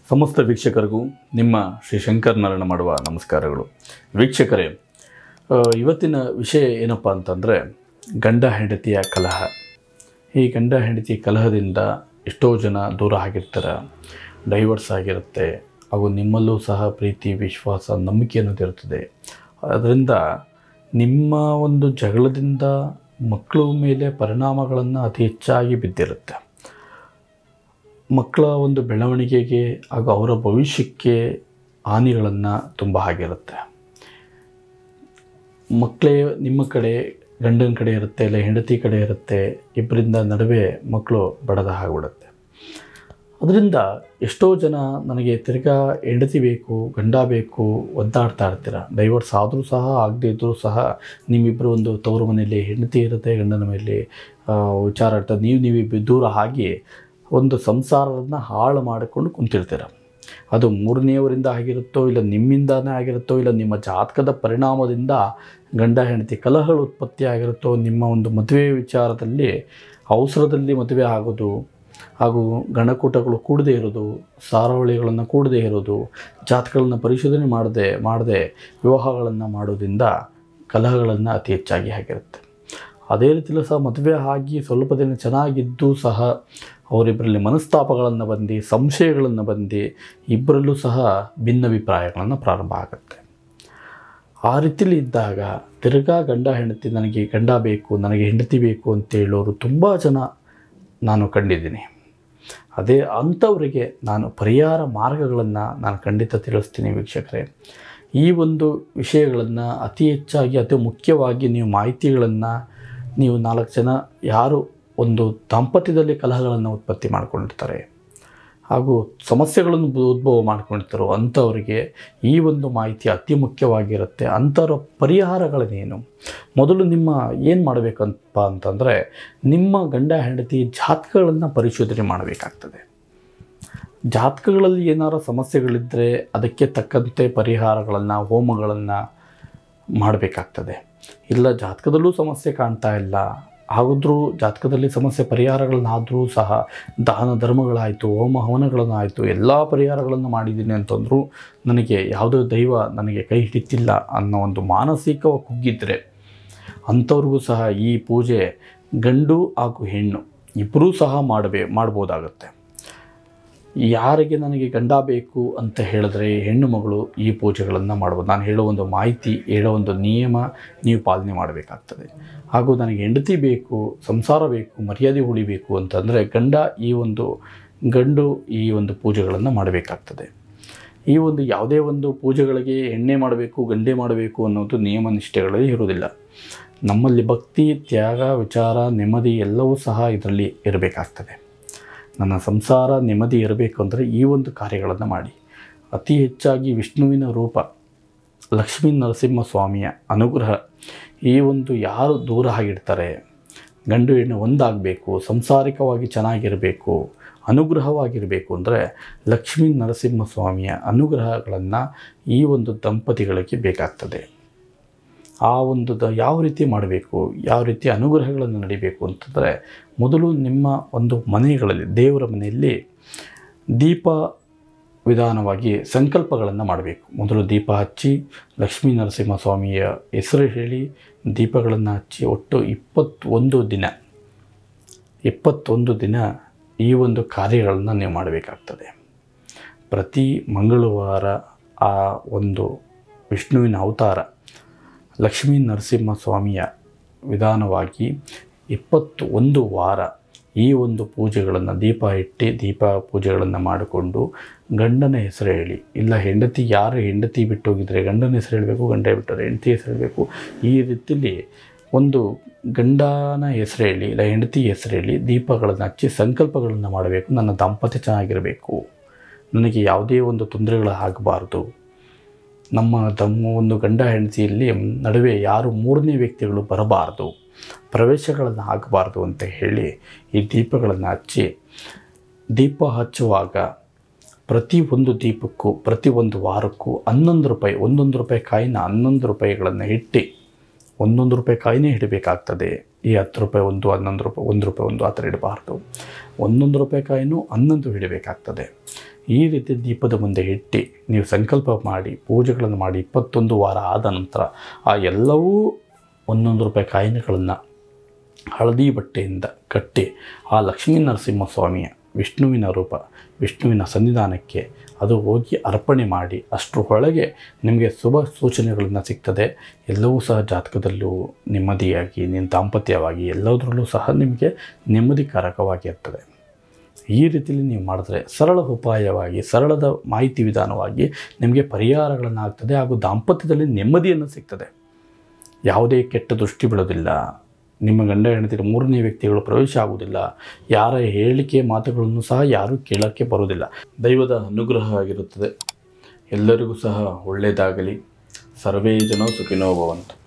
ಸಮಸ್ತ ವೀಕ್ಷಕರಿಗೂ ನಿಮ್ಮ ಶ್ರೀ ಶಂಕರ್ ನಾರಾಯಣ ಮಾಡುವ ನಮಸ್ಕಾರಗಳು ವೀಕ್ಷಕರೇ ಆ, ಇವತ್ತಿನ ವಿಷಯ ಏನಪ್ಪ ಅಂತಂದರೆ ಗಂಡ ಹೆಂಡತಿಯ ಕಲಹ ಈ ಗಂಡ ಹೆಂಡತಿ ಕಲಹದಿಂದ ಎಷ್ಟೋ ಜನ ದೂರ ಆಗಿರ್ತಾರೆ ಡೈವರ್ಸ್ ಆಗಿರುತ್ತೆ ಹಾಗೂ ನಿಮ್ಮಲ್ಲೂ ಸಹ ಪ್ರೀತಿ ವಿಶ್ವಾಸ ನಂಬಿಕೆ ಅನ್ನೋದು ಇರ್ತದೆ ಅದರಿಂದ ನಿಮ್ಮ ಒಂದು ಜಗಳದಿಂದ ಮಕ್ಕಳ ಮೇಲೆ ಪರಿಣಾಮಗಳನ್ನು ಅತಿ ಹೆಚ್ಚಾಗಿ ಬಿದ್ದಿರುತ್ತೆ ಮಕ್ಕಳ ಒಂದು ಬೆಳವಣಿಗೆಗೆ ಹಾಗೂ ಅವರ ಭವಿಷ್ಯಕ್ಕೆ ಹಾನಿಗಳನ್ನು ತುಂಬ ಆಗಿರುತ್ತೆ ಮಕ್ಕಳೇ ನಿಮ್ಮ ಕಡೆ ಗಂಡನ ಕಡೆ ಇರುತ್ತೆ ಇಲ್ಲ ಹೆಂಡತಿ ಕಡೆ ಇರುತ್ತೆ ಇಬ್ಬರಿಂದ ನಡುವೆ ಮಕ್ಕಳು ಬಡದ ಆಗಿಬಿಡುತ್ತೆ ಅದರಿಂದ ಎಷ್ಟೋ ಜನ ನನಗೆ ತಿರ್ಗಾ ಹೆಂಡತಿ ಬೇಕು ಗಂಡ ಬೇಕು ಒದ್ದಾಡ್ತಾ ಇರ್ತೀರ ಡೈವರ್ಸ್ ಆದರೂ ಸಹ ಆಗದೇ ಇದ್ದರೂ ಸಹ ನಿಮ್ಮಿಬ್ಬರು ಒಂದು ತವರು ಮನೆಯಲ್ಲಿ ಹೆಂಡತಿ ಇರುತ್ತೆ ಗಂಡನ ಮೇಲೆ ಆ, ವಿಚಾರ ಇರ್ತದೆ ನೀವು ನೀವು ದೂರ ಆಗಿ ಒಂದು ಸಂಸಾರವನ್ನು ಹಾಳು ಮಾಡಿಕೊಂಡು ಕುಂತಿರ್ತೀರ ಅದು ಮೂರನೆಯವರಿಂದ ಆಗಿರುತ್ತೋ ಇಲ್ಲ ನಿಮ್ಮಿಂದಾನೇ ಆಗಿರುತ್ತೋ ಇಲ್ಲ ನಿಮ್ಮ ಜಾತಕದ ಪರಿಣಾಮದಿಂದ ಗಂಡ ಹೆಂಡತಿ ಕಲಹಗಳು ಉತ್ಪತ್ತಿ ಆಗಿರುತ್ತೋ ನಿಮ್ಮ ಒಂದು ಮದುವೆ ವಿಚಾರದಲ್ಲಿ ಅವಸರದಲ್ಲಿ ಮದುವೆ ಆಗೋದು ಹಾಗೂ ಗಣಕೂಟಗಳು ಕೂಡದೇ ಇರೋದು ಸಾರಾವಳಿಗಳನ್ನು ಕೂಡದೇ ಇರೋದು ಜಾತಕಗಳನ್ನು ಪರಿಶೋಧನೆ ಮಾಡದೆ ಮಾಡದೆ ವಿವಾಹಗಳನ್ನು ಮಾಡೋದ್ರಿಂದ ಕಲಹಗಳನ್ನು ಅತಿ ಹೆಚ್ಚಾಗಿ ಆಗಿರುತ್ತೆ ಅದೇ ರೀತಿಯಲ್ಲೂ ಸಹ ಮದುವೆ ಆಗಿ ಸ್ವಲ್ಪ ದಿನ ಚೆನ್ನಾಗಿದ್ದು ಸಹ ಅವರಿಬ್ಬರಲ್ಲಿ ಮನಸ್ತಾಪಗಳನ್ನು ಬಂದು ಸಂಶಯಗಳನ್ನು ಬಂದು ಇಬ್ಬರಲ್ಲೂ ಸಹ ಭಿನ್ನಾಭಿಪ್ರಾಯಗಳನ್ನು ಪ್ರಾರಂಭ ಆಗುತ್ತೆ ಆ ರೀತಿಯಲ್ಲಿ ಇದ್ದಾಗ ತಿರ್ಗಾ ಗಂಡ ಹೆಂಡತಿ ನನಗೆ ಗಂಡ ಬೇಕು ನನಗೆ ಹೆಂಡತಿ ಬೇಕು ಅಂತ ಹೇಳೋರು ತುಂಬ ಜನ ನಾನು ಕಂಡಿದ್ದೀನಿ ಅದೇ ಅಂಥವರಿಗೆ ನಾನು ಪರಿಹಾರ ಮಾರ್ಗಗಳನ್ನು ನಾನು ಖಂಡಿತ ತಿಳಿಸ್ತೀನಿ ವೀಕ್ಷಕರೇ ಈ ಒಂದು ವಿಷಯಗಳನ್ನು ಅತಿ ಹೆಚ್ಚಾಗಿ ಅತಿ ಮುಖ್ಯವಾಗಿ ನೀವು ಮಾಹಿತಿಗಳನ್ನು ನೀವು ನಾಲ್ಕು ಜನ ಯಾರು ಒಂದು ದಾಂಪತ್ಯದಲ್ಲಿ ಕಲಹಗಳನ್ನು ಉತ್ಪತ್ತಿ ಮಾಡ್ಕೊಂಡಿರ್ತಾರೆ ಹಾಗೂ ಸಮಸ್ಯೆಗಳನ್ನು ಬ- ಉದ್ಭವ ಮಾಡ್ಕೊಂಡಿರ್ತಾರೋ ಅಂಥವರಿಗೆ ಈ ಒಂದು ಮಾಹಿತಿ ಅತಿ ಮುಖ್ಯವಾಗಿರುತ್ತೆ ಅಂಥವ್ರ ಪರಿಹಾರಗಳೇನು ಮೊದಲು ನಿಮ್ಮ ಏನು ಮಾಡಬೇಕಂತ ಅಂತಂದರೆ ನಿಮ್ಮ ಗಂಡ ಹೆಂಡತಿ ಜಾತಕಗಳನ್ನು ಪರಿಶೋಧನೆ ಮಾಡಬೇಕಾಗ್ತದೆ ಜಾತಕಗಳಲ್ಲಿ ಏನಾರು ಸಮಸ್ಯೆಗಳಿದ್ದರೆ ಅದಕ್ಕೆ ತಕ್ಕಂತೆ ಪರಿಹಾರಗಳನ್ನು ಹೋಮಗಳನ್ನು ಮಾಡಬೇಕಾಗ್ತದೆ ಇಲ್ಲ ಜಾತಕದಲ್ಲೂ ಸಮಸ್ಯೆ ಕಾಣ್ತಾ ಇಲ್ಲ ಆದರೂ ಜಾತಕದಲ್ಲಿ ಸಮಸ್ಯೆ ಪರಿಹಾರಗಳನ್ನಾದರೂ ಸಹ ದಾನ ಧರ್ಮಗಳಾಯಿತು ಹೋಮ ಹವನಗಳನ್ನಾಯಿತು ಎಲ್ಲ ಪರಿಹಾರಗಳನ್ನು ಮಾಡಿದ್ದೀನಿ ಅಂತಂದರೂ ನನಗೆ ಯಾವುದೋ ದೈವ ನನಗೆ ಕೈ ಹಿಡಿತಿಲ್ಲ ಅನ್ನೋ ಒಂದು ಮಾನಸಿಕ ಕುಗ್ಗಿದ್ರೆ ಅಂಥವ್ರಿಗೂ ಸಹ ಈ ಪೂಜೆ ಗಂಡು ಹಾಗೂ ಹೆಣ್ಣು ಇಬ್ಬರೂ ಸಹ ಮಾಡಬೇ ಮಾಡ್ಬೋದಾಗತ್ತೆ ಯಾರಿಗೆ ನನಗೆ ಗಂಡ ಬೇಕು ಅಂತ ಹೇಳಿದ್ರೆ ಹೆಣ್ಣು ಮಗಳು ಈ ಪೂಜೆಗಳನ್ನು ಮಾಡ್ಬೋದು ನಾನು ಹೇಳೋ ಒಂದು ಮಾಹಿತಿ ಹೇಳೋ ಒಂದು ನಿಯಮ ನೀವು ಪಾಲನೆ ಮಾಡಬೇಕಾಗ್ತದೆ ಹಾಗೂ ನನಗೆ ಹೆಂಡತಿ ಬೇಕು ಸಂಸಾರ ಬೇಕು ಮರ್ಯಾದೆ ಉಳಿಬೇಕು ಅಂತಂದರೆ ಗಂಡ ಈ ಒಂದು ಗಂಡು ಈ ಒಂದು ಪೂಜೆಗಳನ್ನು ಮಾಡಬೇಕಾಗ್ತದೆ ಈ ಒಂದು ಯಾವುದೇ ಒಂದು ಪೂಜೆಗಳಿಗೆ ಎಣ್ಣೆ ಮಾಡಬೇಕು ಗಂಡೆ ಮಾಡಬೇಕು ಅನ್ನೋದು ನಿಯಮ ನಿಷ್ಠೆಗಳಲ್ಲಿ ಇರುವುದಿಲ್ಲ ನಮ್ಮಲ್ಲಿ ಭಕ್ತಿ ತ್ಯಾಗ ವಿಚಾರ ನೆಮ್ಮದಿ ಎಲ್ಲವೂ ಸಹ ಇದರಲ್ಲಿ ಇರಬೇಕಾಗ್ತದೆ ನನ್ನ ಸಂಸಾರ ನೆಮ್ಮದಿ ಇರಬೇಕು ಅಂದರೆ ಈ ಒಂದು ಕಾರ್ಯಗಳನ್ನು ಮಾಡಿ ಅತಿ ಹೆಚ್ಚಾಗಿ ವಿಷ್ಣುವಿನ ರೂಪ ಲಕ್ಷ್ಮೀ ನರಸಿಂಹ ಸ್ವಾಮಿಯ ಅನುಗ್ರಹ ಈ ಒಂದು ಯಾರು ದೂರ ಆಗಿರ್ತಾರೆ ಗಂಡು ಹೆಣ್ಣು ಒಂದಾಗಬೇಕು ಸಂಸಾರಿಕವಾಗಿ ಚೆನ್ನಾಗಿರಬೇಕು ಅನುಗ್ರಹವಾಗಿರಬೇಕು ಅಂದರೆ ಲಕ್ಷ್ಮೀ ನರಸಿಂಹ ಸ್ವಾಮಿಯ ಅನುಗ್ರಹಗಳನ್ನು ಈ ಒಂದು ದಂಪತಿಗಳಿಗೆ ಬೇಕಾಗ್ತದೆ ಆ ಒಂದು ದ ಯಾವ ರೀತಿ ಮಾಡಬೇಕು ಯಾವ ರೀತಿ ಅನುಗ್ರಹಗಳನ್ನು ನಡಿಬೇಕು ಅಂತಂದರೆ ಮೊದಲು ನಿಮ್ಮ ಒಂದು ಮನೆಗಳಲ್ಲಿ ದೇವರ ಮನೆಯಲ್ಲಿ ದೀಪ ವಿಧಾನವಾಗಿ ಸಂಕಲ್ಪಗಳನ್ನು ಮಾಡಬೇಕು ಮೊದಲು ದೀಪ ಹಚ್ಚಿ ಲಕ್ಷ್ಮೀ ನರಸಿಂಹ ಸ್ವಾಮಿಯ ಹೆಸರು ಹೇಳಿ ದೀಪಗಳನ್ನು ಹಚ್ಚಿ ಒಟ್ಟು ಇಪ್ಪತ್ತೊಂದು ದಿನ ಇಪ್ಪತ್ತೊಂದು ದಿನ ಈ ಒಂದು ಕಾರ್ಯಗಳನ್ನು ನೀವು ಮಾಡಬೇಕಾಗ್ತದೆ ಪ್ರತಿ ಮಂಗಳವಾರ ಆ ಒಂದು ವಿಷ್ಣುವಿನ ಅವತಾರ ಲಕ್ಷ್ಮೀ ನರಸಿಂಹ ಸ್ವಾಮಿಯ ವಿಧಾನವಾಗಿ ಇಪ್ಪತ್ತು ಒಂದು ವಾರ ಈ ಒಂದು ಪೂಜೆಗಳನ್ನು ದೀಪ ಇಟ್ಟು ದೀಪ ಪೂಜೆಗಳನ್ನು ಮಾಡಿಕೊಂಡು ಗಂಡನ ಹೆಸರು ಹೇಳಿ ಇಲ್ಲ ಹೆಂಡತಿ ಯಾರು ಹೆಂಡತಿ ಬಿಟ್ಟೋಗಿದ್ರೆ ಗಂಡನ ಹೆಸರು ಹೇಳಬೇಕು ಗಂಡ ಬಿಟ್ಟರೆ ಹೆಂಡತಿ ಹೆಸರು ಹೇಳಬೇಕು ಈ ರೀತಿಯಲ್ಲಿ ಒಂದು ಗಂಡನ ಹೆಸರು ಹೇಳಿ ಇಲ್ಲ ಹೆಂಡತಿ ಹೆಸರು ಹೇಳಿ ದೀಪಗಳನ್ನು ಹಚ್ಚಿ ಸಂಕಲ್ಪಗಳನ್ನು ಮಾಡಬೇಕು ನನ್ನ ದಾಂಪತ್ಯ ಚೆನ್ನಾಗಿರಬೇಕು ನನಗೆ ಯಾವುದೇ ಒಂದು ತೊಂದರೆಗಳು ಆಗಬಾರ್ದು ನಮ್ಮ ತಮ್ಮ ಒಂದು ಗಂಡ ಹೆಂಡತಿಯಲ್ಲಿ ನಡುವೆ ಯಾರು ಮೂರನೇ ವ್ಯಕ್ತಿಗಳು ಬರಬಾರ್ದು ಪ್ರವೇಶಗಳನ್ನು ಆಗಬಾರ್ದು ಅಂತ ಹೇಳಿ ಈ ದೀಪಗಳನ್ನು ಹಚ್ಚಿ ದೀಪ ಹಚ್ಚುವಾಗ ಪ್ರತಿ ಒಂದು ದೀಪಕ್ಕೂ ಪ್ರತಿ ಒಂದು ವಾರಕ್ಕೂ ಹನ್ನೊಂದು ರೂಪಾಯಿ ಒಂದೊಂದು ರೂಪಾಯಿ ಕಾಯಿನ ಹನ್ನೊಂದು ರೂಪಾಯಿಗಳನ್ನು ಇಟ್ಟು ಒಂದೊಂದು ರೂಪಾಯಿ ಕಾಯಿನೇ ಇಡಬೇಕಾಗ್ತದೆ ಈ ಹತ್ತು ರೂಪಾಯಿ ಒಂದು ಹನ್ನೊಂದು ರೂಪಾಯಿ ಒಂದು ರೂಪಾಯಿ ಒಂದು ಆ ಥರ ಇಡಬಾರ್ದು ಒಂದೊಂದು ರೂಪಾಯಿ ಕಾಯಿನೂ ಹನ್ನೊಂದು ಇಡಬೇಕಾಗ್ತದೆ ಈ ರೀತಿ ದೀಪದ ಮುಂದೆ ಇಟ್ಟು ನೀವು ಸಂಕಲ್ಪ ಮಾಡಿ ಪೂಜೆಗಳನ್ನು ಮಾಡಿ ಇಪ್ಪತ್ತೊಂದು ವಾರ ಆದ ನಂತರ ಆ ಎಲ್ಲವೂ ಒಂದೊಂದು ರೂಪಾಯಿ ಕಾಯಿನ್ಗಳನ್ನು ಹಳದಿ ಬಟ್ಟೆಯಿಂದ ಕಟ್ಟಿ ಆ ಲಕ್ಷ್ಮೀ ನರಸಿಂಹಸ್ವಾಮಿಯ ವಿಷ್ಣುವಿನ ರೂಪ ವಿಷ್ಣುವಿನ ಸನ್ನಿಧಾನಕ್ಕೆ ಅದು ಹೋಗಿ ಅರ್ಪಣೆ ಮಾಡಿ ಅಷ್ಟರೊಳಗೆ ನಿಮಗೆ ಶುಭ ಸೂಚನೆಗಳನ್ನು ಸಿಗ್ತದೆ ಎಲ್ಲವೂ ಸಹ ಜಾತಕದಲ್ಲೂ ನೆಮ್ಮದಿಯಾಗಿ ನಿಮ್ಮ ದಾಂಪತ್ಯವಾಗಿ ಎಲ್ಲದರಲ್ಲೂ ಸಹ ನಿಮಗೆ ನೆಮ್ಮದಿಕಾರಕವಾಗಿರ್ತದೆ ಈ ರೀತಿಯಲ್ಲಿ ನೀವು ಮಾಡಿದ್ರೆ ಸರಳ ಉಪಾಯವಾಗಿ ಸರಳದ ಮಾಹಿತಿ ವಿಧಾನವಾಗಿ ನಿಮಗೆ ಪರಿಹಾರಗಳನ್ನು ಆಗ್ತದೆ ಹಾಗೂ ದಾಂಪತ್ಯದಲ್ಲಿ ನೆಮ್ಮದಿಯನ್ನು ಸಿಗ್ತದೆ ಯಾವುದೇ ಕೆಟ್ಟ ದೃಷ್ಟಿ ಬೀಳೋದಿಲ್ಲ ನಿಮ್ಮ ಗಂಡ ಹೆಂಡತಿಗೆ ಮೂರನೇ ವ್ಯಕ್ತಿಗಳು ಪ್ರವೇಶ ಆಗುವುದಿಲ್ಲ ಯಾರ ಹೇಳಿಕೆ ಮಾತುಗಳನ್ನು ಸಹ ಯಾರೂ ಕೇಳೋಕ್ಕೆ ಬರುವುದಿಲ್ಲ ದೈವದ ಅನುಗ್ರಹ ಆಗಿರುತ್ತದೆ ಎಲ್ಲರಿಗೂ ಸಹ ಒಳ್ಳೆಯದಾಗಲಿ ಸರ್ವೇ ಜನ ಸುಖಿನೋ ಭವಂತು